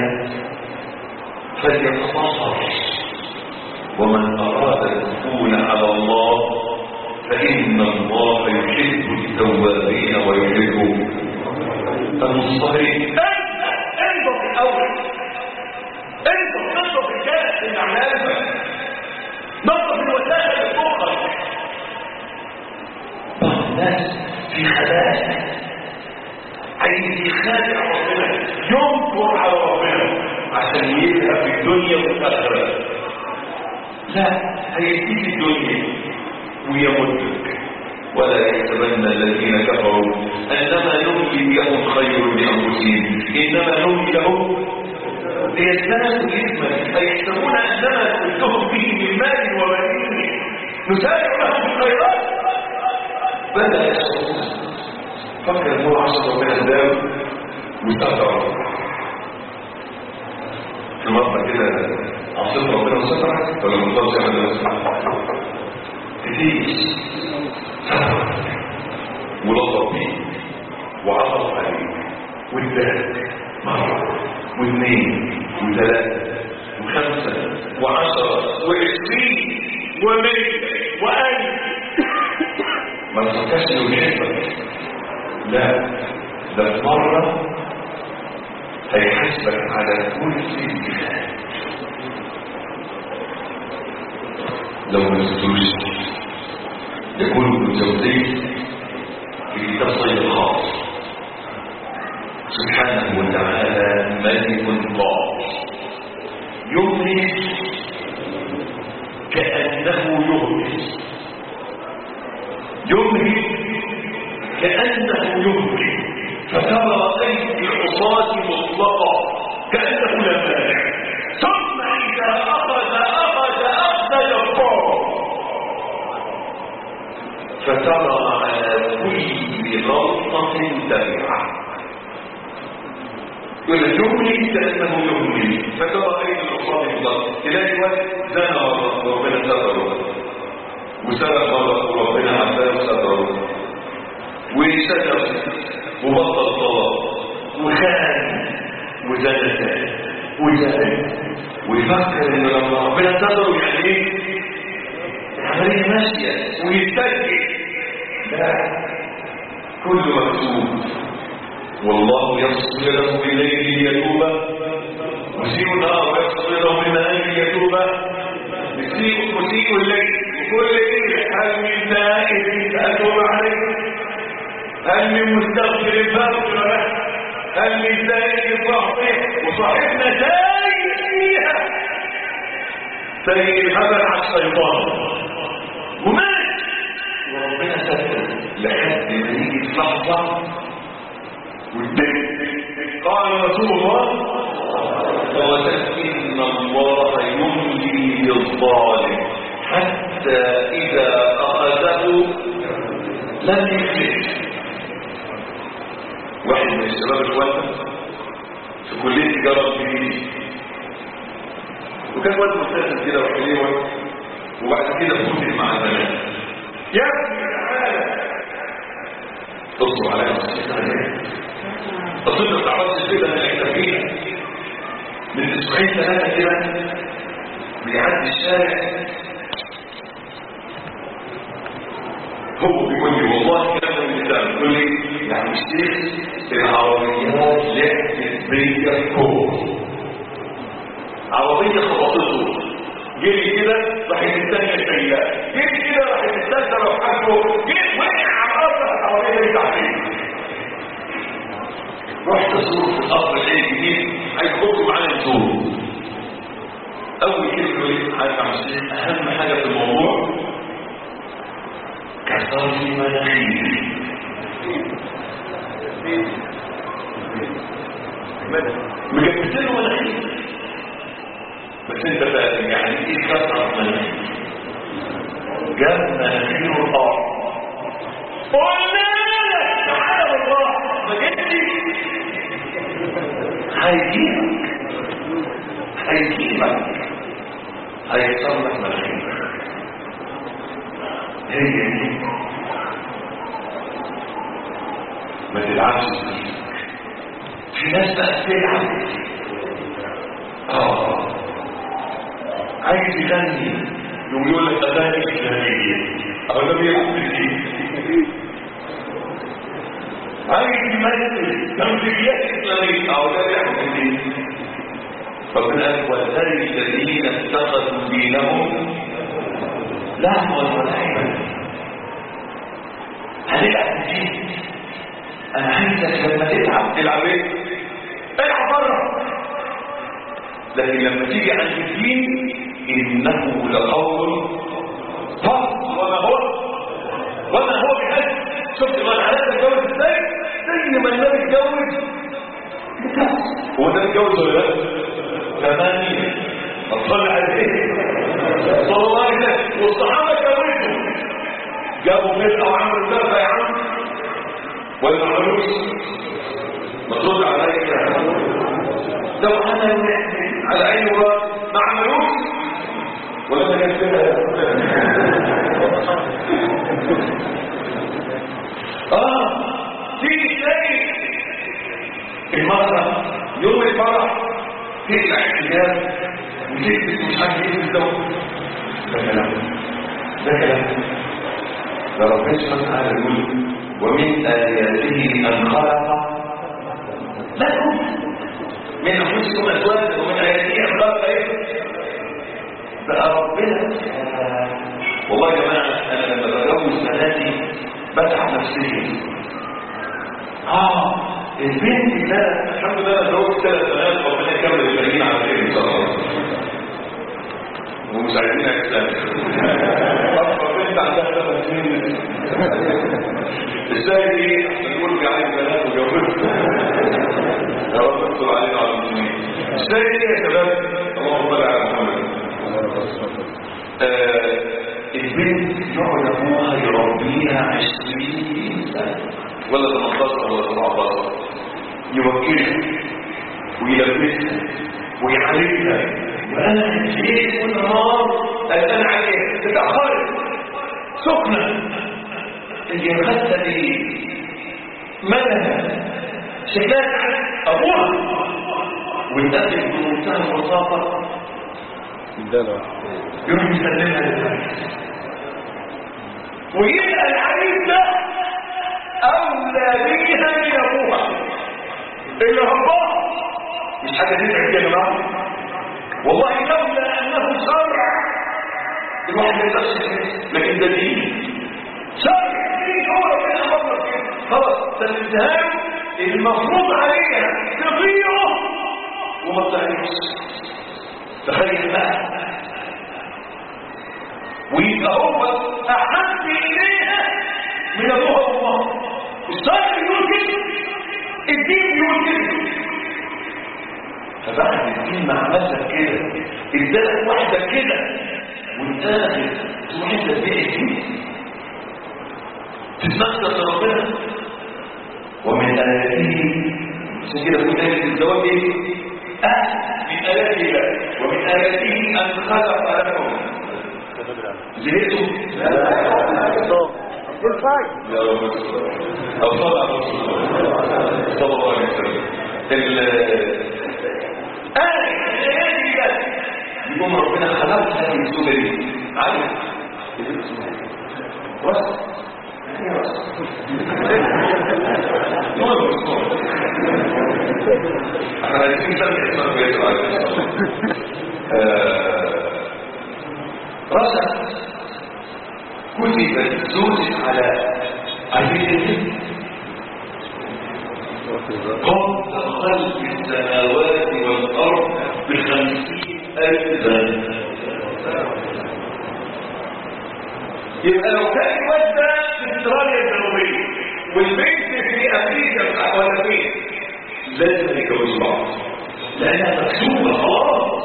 Speaker 1: فليتطهر ومن اراد الدخول على الله فان الله يحب التوابين ويحب المصطهرين انظر الاول انظر انظر الكاس اللي على قلبك نظر الوسائل الاخرى بعض الناس في خلاء عايز يخادع ربنا ينكر على ربنا عشان يبقى في الدنيا والاخره لا هيديك الدنيا ويمدك ولا يحسبن الذين كفروا انما نملي لهم خير لانفسهم انما نملي لهم ليزدادوا اثما فيحسبون انما نمدهم به من مال وبنين نسارع لهم في الخيرات بدا يشعرون فكر انه عشر من الدم وستر في مرة كده عصيت ربنا وسترك ولا مطلش عمل مفيش صبر ولطف بيه وعطف عليه واداك مرة واثنين وثلاثة وخمسة وعشرة وعشرين ومية وألف ما تفكرش انه بيحبك لا ده في مرة هيحاسبك على كل شيء لو ما نسيتوش يقول ابن الجوزي في كتاب صيد الخاص سبحانه وتعالى ملك الله يملك كأنه يهلك يمهل كأنه يمهل فترى أيدي العصاة مطلقة كأنه لا مانع ثم إذا أخذ أخذ أخذ جبار فترى على كل غلطة تبعة يقول لك يمهل كأنه يمهل فترى أيدي العصاة مطلقة تلاقي واحد زنى وربنا ستره وسرق مرة وربنا عفاه وستره وسرق وبطل طلاق وخان وزنى وزنى ويفكر ان لما ربنا ستره يعني ايه؟ العملية ماشية ويتسجل لا كله مكتوب والله يبسط يده بالليل ليتوب مسيء النهار ويبسط يده بالنهار ليتوب مسيء مسيء الليل كل إيه هل من تائب فأتوب عليه هل من مستغفر فاغفر له هل من تائب فاعطيه وصاحبنا تائب فيها تائب الهبل على الشيطان ومات وربنا ستر لحد ما يجي في لحظه والدين قال رسول الله ولكن الله يملي للظالم حتى إذا أخذه لم يفلت واحد من الشباب الوالد في كلية تجارة الجديد وكان واد مستثمر كده وحليوة وبعد كده فوتت مع البنات يا ابني تعالى تصبر عليها أظن ما تعرفش كده من احنا من اسبوعين ثلاثة كده بيعدي الشارع هو بيقول لي والله كلام الانسان بيقول لي يعني الشيخ العربيات لعبت بيا كور عربيه خبطته جري كده راح الثانيه سيئه جري كده راح الثالثه لو حاجه جري وقع على الارض العربيه دي تعبانه رحت ازور في القصر العين الجديد هيخرجوا معانا نزور اول كلمه يقول لي عارف يا الشيخ اهم حاجه في الموضوع كسر مناخيري مجبت له مناخير بس انت فاهم يعني ايه كسر مناخير جاب مناخيره الارض قلنا لك تعالى والله ما جبتي هيجيبك هيجيبك هيكسر لك مناخيرك هي دي ما تلعبش فيه في ناس بقى بتلعب اه عايز يغني يقوم يقول لك اغاني اسلاميه او ده بيلعب فيه عايز يمثل تمثيليات اسلاميه او ده بيلعب فيه ربنا قال وذل الذين اتخذوا دينهم لهوا ولعبا هنلعب فيه انا عايزك لما تلعب تلعب ايه العب بره لكن لما تيجي عند الدين انه لقول فصل وما هو وما هو بحد شفت ما العلاقه اتجوز ازاي زي ما النبي اتجوز هو ده اتجوز ولا لا ثمانية اصلي عليه صلى الله عليه وسلم والصحابه اتجوزوا جابوا مثل او عمرو الزرقاء يا عم ولا ما عملوش ما ترد عليا لو انا على عيني وراس ما عملوش ولا ما كان كده الكتاب وتكتب مش عارف ايه في الدور ده كلام ده كلام ده ربنا سبحانه وتعالى يقول ومن آياته أن خلق لكم من أنفسكم أزواجا ومن آياته أن خلق إيه؟ بقى ربنا والله يا جماعة أنا لما بجوز بناتي بتعب نفسيا آه البنت ده الحمد لله أنا زوجت ثلاث بنات ربنا يكمل الباقيين على خير إن شاء الله ومساعدين أجسام أكبر بنت عندها ثلاث سنين ازاي دي نقول جعل بنات وجوزت يا رب استر علينا وعلى المسلمين ازاي دي يا شباب اللهم صل على محمد آه، البنت يقعد ابوها يربيها عشرين سنه ولا 18 ولا 17 يوكلها ويلبسها ويعالجها وانا الليل والنهار قلقان عليها تتاخرت سخنه اللي خدت دي مالها شكلها على ابوها والقلب بمنتهى البساطه يروح يسلمها للعريس ويبقى العريس ده اولى بيها من ابوها اللي هبها مش حاجه تزعج يا جماعه والله لولا انه شرع الواحد ما يقدرش يحس، لكن ده دين شرع دين هو ربنا امرنا فيه خلاص سلمتها له المفروض عليها تطيعه وما تطيعوش تخيل بقى ويبقى هو احب اليها من ابوها وامها الشرع يقول كده الدين يقول كده فبعد الدين مع نفسك كده ادالك واحده كده وانت تروح انت تبيع الدين تتمسك بربنا ومن اياته عشان كده في ايه الزواج ايه؟ اه من اياته الله ومن اياته ان خلق لكم زهقتوا؟
Speaker 2: الفاي
Speaker 1: يا رب أو صلى على رسول الله صلى الله عليه وسلم ال آية يقوم ربنا خلق هذه الزوجة دي عارف بس يعني بس نور بس نور احنا عايزين نسمي اسمها بيت العالم رسل كتب زوج على عبيد قبل خلق السماوات والأرض بخمسين ألف سنة يبقى لو كان الواد ده في استراليا الجنوبية والبنت في أمريكا ولا فين لازم يتجوزوا بعض لأنها مكتوبة خلاص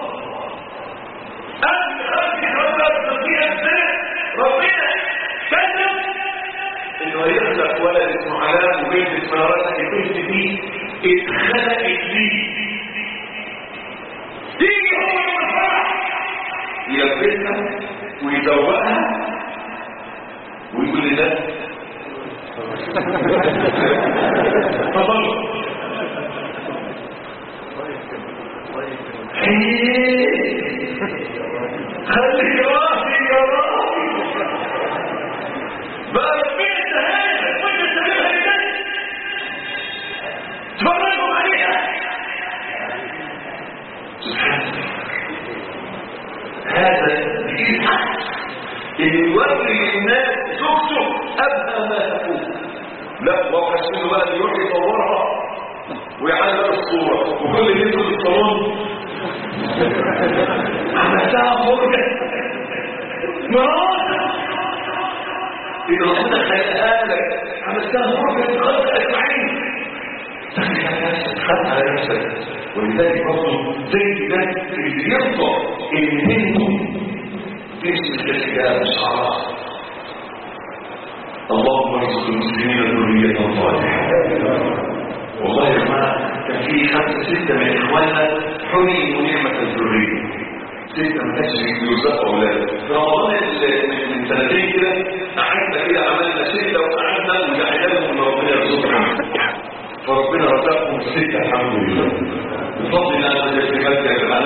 Speaker 1: قبل خلق الأرض بخمسين ألف سنة ربنا كتب انه هيخلق ولد اسمه علاء وبنت اسمها رأسك البنت دي اتخلقت ليه تيجي هو يوم الفرح يلبسها ويدوقها ويقول لي ده تفضل خليك راسي يا راسي بقى ربنا سهلها وانت سهلها لله تفرجوا عليها سبحان الله هذا دين حق اللي يوري للناس زوجته ابدا ما تكون لا وحشينه بقى اللي يروح يصورها ويعلق الصوره وكل اللي يدخل الصالون عملتها فرجه مراتك إذا ربنا خلقها لك عملتها فرجة خلق أجمعين تخلي على نفسك خلق على نفسك ولذلك برضه زي ده اللي يرضى إن منه تمسك الحجاب شعرها اللهم ارزق المسلمين ذرية صالحة والله يا جماعة كان في خمسة ستة من إخواننا حرموا نعمة الذرية ستة ما كانش بيرزقوا أولاد في رمضان ال- من سنتين كده قعدنا كده عملنا ستة وقعدنا وجعلنا لهم إن ربنا يرزقهم فربنا رزقهم ستة الحمد لله بفضل الله عز وجل في مكة يا جماعة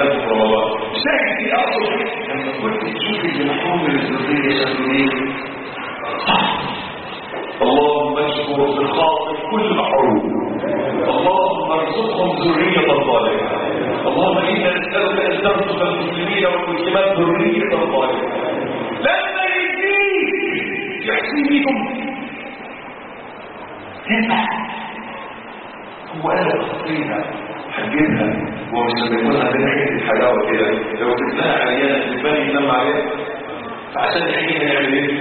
Speaker 1: ذرية صالحة لما يديك يحسيكم تنفع هو قال خطينا حجبها ومش بيكونها من حته الحلاوه كده لو جبناها عيانه البني ينام عليها فعشان الحين نعمل ايه؟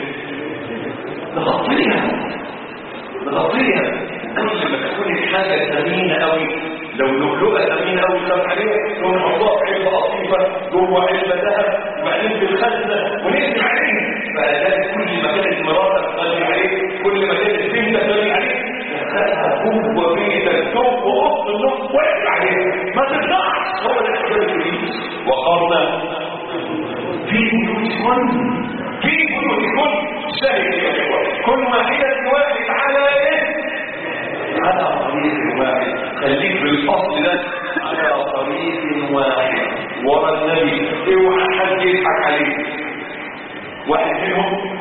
Speaker 1: نغطيها نغطيها كل ما تكون الحاجه ثمينه قوي لو لؤلؤه ثمينه قوي خاف عليها لو نحطها في علبه قطيفه جوه علبه ذهب وبعدين بالخزنه ونقفل عليها فده كل ما كانت مراتك غاليه عليك كل ما كانت بنتك غاليه عليك دخلها جوه بيتك جوه اوضه النوم واقف عليها ما تطلعش هو ده الاحساس الجديد وقرنا في بيوتكم في بيوتكم شاهد يا اخوه كل واحده واحد على ايه على طريق واحد خليك بالفصل ده على طريق واحد ورا النبي اوعى حد يضحك عليك واحد منهم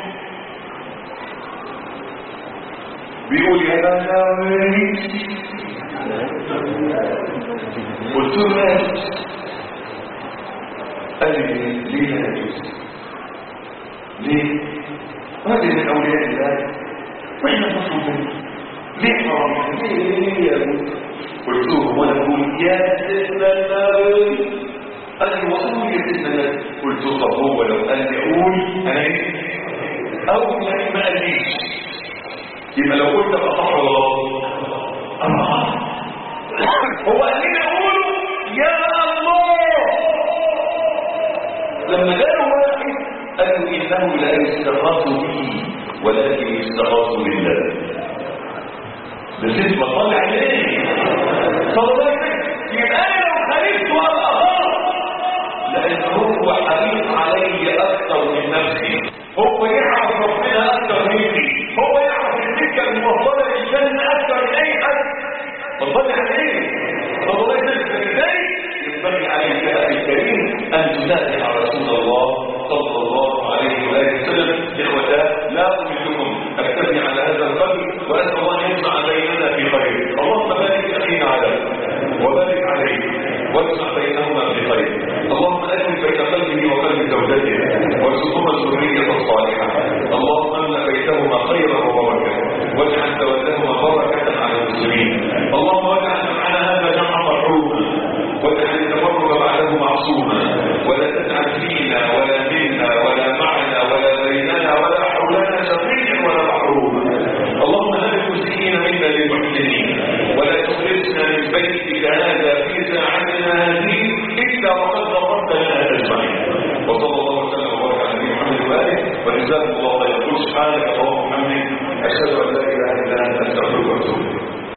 Speaker 1: بيقول يا بلاوي قلت له لا قال لي ليه لا يجوز ليه هذه من اولياء الله واحنا نطلب منه ليه حرام ليه يا ابو قلت له وانا اقول يا سيدنا النبي قال لي وقول يا سيدنا النبي قلت له طب هو لو قال لي قول انا ايه او يعني ما قاليش يبقى لو قلت ابقى صح ولا غلط الله هو قال لنا قولوا يا الله لما جاء واحد قالوا انه لا يستغاث به ولكن يستغاث بالله بس انت بطلع عليه طب يبقى انا لو خالفت وابقى غلط لان هو حريص علي اكثر من نفسي هو يعرف ربنا اكثر مني هو يعرف السكه المفضله للجنه اكثر من اي حد فضلي عليه فضلي ازاي ينبغي عليك يا اخي الكريم ان تتابع رسول الله صلى الله عليه واله وسلم اخوتاه لا املكم اكتفي على هذا القدر واسال الله ان يجمع بيننا في خير اللهم بارك اخينا على وبارك عليه واجمع بينهما في خير اللهم الف بين قلبه وقلب زوجته وارزقهما الذريه الصالحه اللهم املا بيتهما خيرا وبركه واجعل تولهما بركه على المسلمين اللهم واجعل جمعنا هذا جمعا مرحوما واجعل التفرق بعده معصوما ولا تجعل فينا ولا منا ولا معنا ولا بيننا ولا حولنا شقيا ولا محروما اللهم هب المسلمين منا للمحسنين ولا تخرجنا من بيتك هذا في ساعتنا هذه الا وقد غفرت لنا اجمعين وصلى الله وسلم وبارك على نبينا محمد واله وجزاكم الله خيرا سبحانك اللهم وبحمدك اشهد ان لا اله الا